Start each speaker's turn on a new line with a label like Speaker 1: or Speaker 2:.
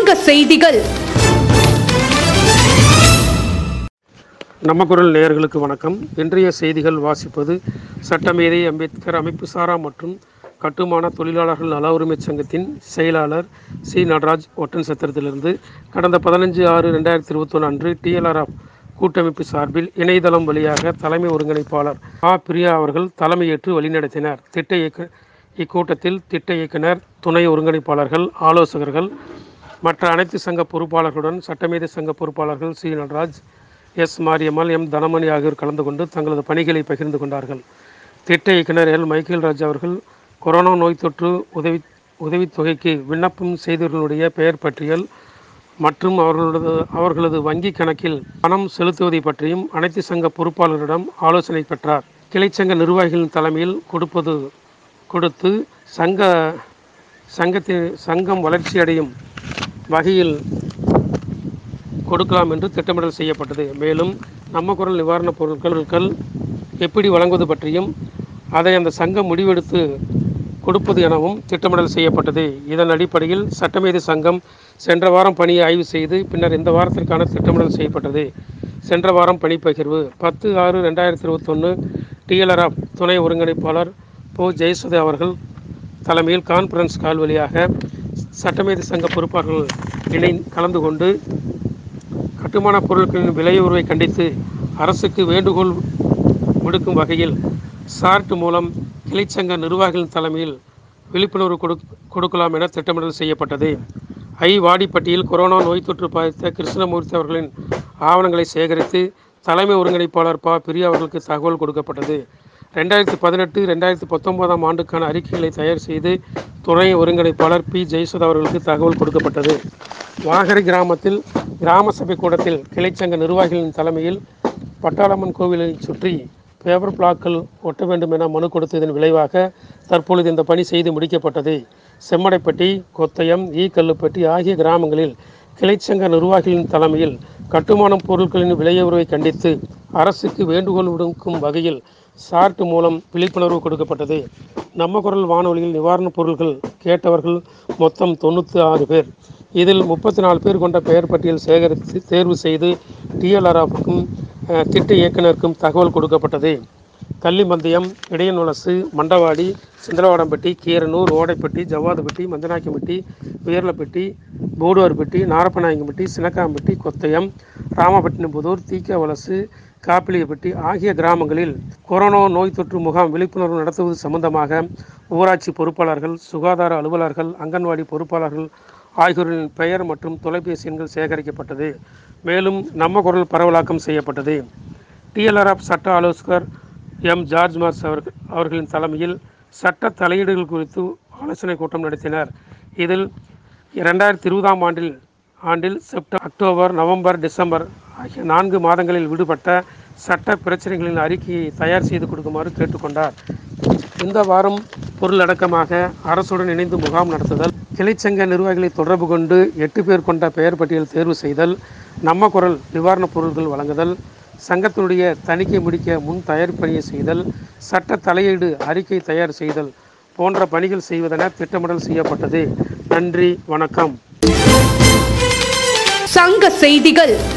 Speaker 1: சங்க செய்திகள்
Speaker 2: நம்ம குரல் நேயர்களுக்கு வணக்கம் இன்றைய செய்திகள் வாசிப்பது சட்டமேதை அம்பேத்கர் அமைப்பு சாரா மற்றும் கட்டுமான தொழிலாளர்கள் நல உரிமைச் சங்கத்தின் செயலாளர் சி நடராஜ் ஒட்டன் சத்திரத்திலிருந்து கடந்த பதினஞ்சு ஆறு ரெண்டாயிரத்தி இருபத்தொன்று அன்று டிஎல்ஆர்எஃப் கூட்டமைப்பு சார்பில் இணையதளம் வழியாக தலைமை ஒருங்கிணைப்பாளர் ஆ பிரியா அவர்கள் தலைமையேற்று வழிநடத்தினார் திட்ட இயக்க இக்கூட்டத்தில் திட்ட இயக்குனர் துணை ஒருங்கிணைப்பாளர்கள் ஆலோசகர்கள் மற்ற அனைத்து சங்க பொறுப்பாளர்களுடன் சட்டமேதை சங்க பொறுப்பாளர்கள் C Natraj S Mariyammal M Thanamani ஆகியோர் கலந்து கொண்டு தங்களது பணிகளை பகிர்ந்து கொண்டார்கள் திட்ட இயக்குனர் எல் மைக்கேல் ராஜ் அவர்கள் கொரோனா நோய் தொற்று உதவி உதவித்தொகைக்கு விண்ணப்பம் செய்தவர்களுடைய பெயர் பட்டியல் மற்றும் அவர்களது அவர்களது வங்கி கணக்கில் பணம் செலுத்துவதை பற்றியும் அனைத்து சங்க பொறுப்பாளர்களிடம் ஆலோசனை பெற்றார் கிளைச்சங்க நிர்வாகிகளின் தலைமையில் கொடுப்பது கொடுத்து சங்க சங்கத்தின் சங்கம் வளர்ச்சியடையும் வகையில் கொடுக்கலாம் என்று திட்டமிடல் செய்யப்பட்டது மேலும் நம்ம குரல் நிவாரணப் பொருட்கள் எப்படி வழங்குவது பற்றியும் அதை அந்த சங்கம் முடிவெடுத்து கொடுப்பது எனவும் திட்டமிடல் செய்யப்பட்டது இதன் அடிப்படையில் சட்டமேதை சங்கம் சென்ற வாரம் பணியை ஆய்வு செய்து பின்னர் இந்த வாரத்திற்கான திட்டமிடல் செய்யப்பட்டது சென்ற வாரம் பணி பகிர்வு பத்து ஆறு ரெண்டாயிரத்தி இருபத்தொன்று டிஎல்ஆர்எஃப் துணை ஒருங்கிணைப்பாளர் போ ஜெயசுதா அவர்கள் தலைமையில் கான்ஃபரன்ஸ் கால் வழியாக சட்டமேதை சங்க பொறுப்பாளர்கள் இணை கலந்து கொண்டு கட்டுமான பொருட்களின் விலை உயர்வை கண்டித்து அரசுக்கு வேண்டுகோள் விடுக்கும் வகையில் சார்ட் மூலம் கிளைச்சங்க நிர்வாகிகளின் தலைமையில் விழிப்புணர்வு கொடு கொடுக்கலாம் என திட்டமிடல் செய்யப்பட்டது ஐ வாடிப்பட்டியில் கொரோனா நோய் தொற்று பாதித்த கிருஷ்ணமூர்த்தி அவர்களின் ஆவணங்களை சேகரித்து தலைமை ஒருங்கிணைப்பாளர் ப பிரியா அவர்களுக்கு தகவல் கொடுக்கப்பட்டது ரெண்டாயிரத்தி பதினெட்டு ரெண்டாயிரத்தி பத்தொன்பதாம் ஆண்டுக்கான அறிக்கைகளை தயார் செய்து துணை ஒருங்கிணைப்பாளர் பி ஜெயசுதா அவர்களுக்கு தகவல் கொடுக்கப்பட்டது வாகரை கிராமத்தில் கிராம சபை கூடத்தில் கிளைச்சங்க நிர்வாகிகளின் தலைமையில் பட்டாளம்மன் கோவிலை சுற்றி பேப்பர் பிளாக்கள் ஒட்ட வேண்டும் என மனு கொடுத்ததன் விளைவாக தற்பொழுது இந்த பணி செய்து முடிக்கப்பட்டது செம்மடைப்பட்டி கொத்தயம் ஈ கல்லுப்பட்டி ஆகிய கிராமங்களில் கிளைச்சங்க நிர்வாகிகளின் தலைமையில் கட்டுமானம் பொருட்களின் விலை உயர்வை கண்டித்து அரசுக்கு வேண்டுகோள் விடுக்கும் வகையில் சார்ட் மூலம் விழிப்புணர்வு கொடுக்கப்பட்டது நம்ம குரல் வானொலியில் நிவாரணப் பொருட்கள் கேட்டவர்கள் மொத்தம் தொண்ணூற்றி ஆறு பேர் இதில் முப்பத்தி நாலு பேர் கொண்ட பெயர் பட்டியல் சேகரித்து தேர்வு செய்து டிஎல்ஆர்எஃப்க்கும் திட்ட இயக்குனருக்கும் தகவல் கொடுக்கப்பட்டது கள்ளிமந்தயம் இடையன்வலசு மண்டவாடி சிந்தலவாடம்பட்டி கீரனூர் ஓடைப்பட்டி ஜவ்வாதுப்பட்டி மஞ்சனாக்கிப்பட்டி உயர்லப்பட்டி போடுவார்பட்டி நாரப்பநாயக்கம்பட்டி சினக்காம்பட்டி கொத்தயம் ராமபட்டினபுதூர் தீக்கவலசு காப்பிலியப்பட்டி ஆகிய கிராமங்களில் கொரோனா நோய் தொற்று முகாம் விழிப்புணர்வு நடத்துவது சம்பந்தமாக ஊராட்சி பொறுப்பாளர்கள் சுகாதார அலுவலர்கள் அங்கன்வாடி பொறுப்பாளர்கள் ஆகியோரின் பெயர் மற்றும் தொலைபேசி எண்கள் சேகரிக்கப்பட்டது மேலும் நம்ம குரல் பரவலாக்கம் செய்யப்பட்டது டிஎல்ஆர்எஃப் சட்ட ஆலோசகர் எம் ஜார்ஜ் மார்ஸ் அவர்கள் அவர்களின் தலைமையில் சட்ட தலையீடுகள் குறித்து ஆலோசனை கூட்டம் நடத்தினர் இதில் இரண்டாயிரத்தி இருபதாம் ஆண்டில் ஆண்டில் செப்டம்பர் அக்டோபர் நவம்பர் டிசம்பர் ஆகிய நான்கு மாதங்களில் விடுபட்ட சட்ட பிரச்சனைகளின் அறிக்கையை தயார் செய்து கொடுக்குமாறு கேட்டுக்கொண்டார் இந்த வாரம் பொருளடக்கமாக அரசுடன் இணைந்து முகாம் நடத்துதல் கிளைச்சங்க நிர்வாகிகளை தொடர்பு கொண்டு எட்டு பேர் கொண்ட பெயர் பட்டியல் தேர்வு செய்தல் நம்ம குரல் நிவாரணப் பொருட்கள் வழங்குதல் சங்கத்தினுடைய தணிக்கை முடிக்க முன் தயார் பணியை செய்தல் சட்ட தலையீடு அறிக்கை தயார் செய்தல் போன்ற பணிகள் செய்வதென திட்டமிடல் செய்யப்பட்டது நன்றி வணக்கம்
Speaker 1: சங்க செய்திகள்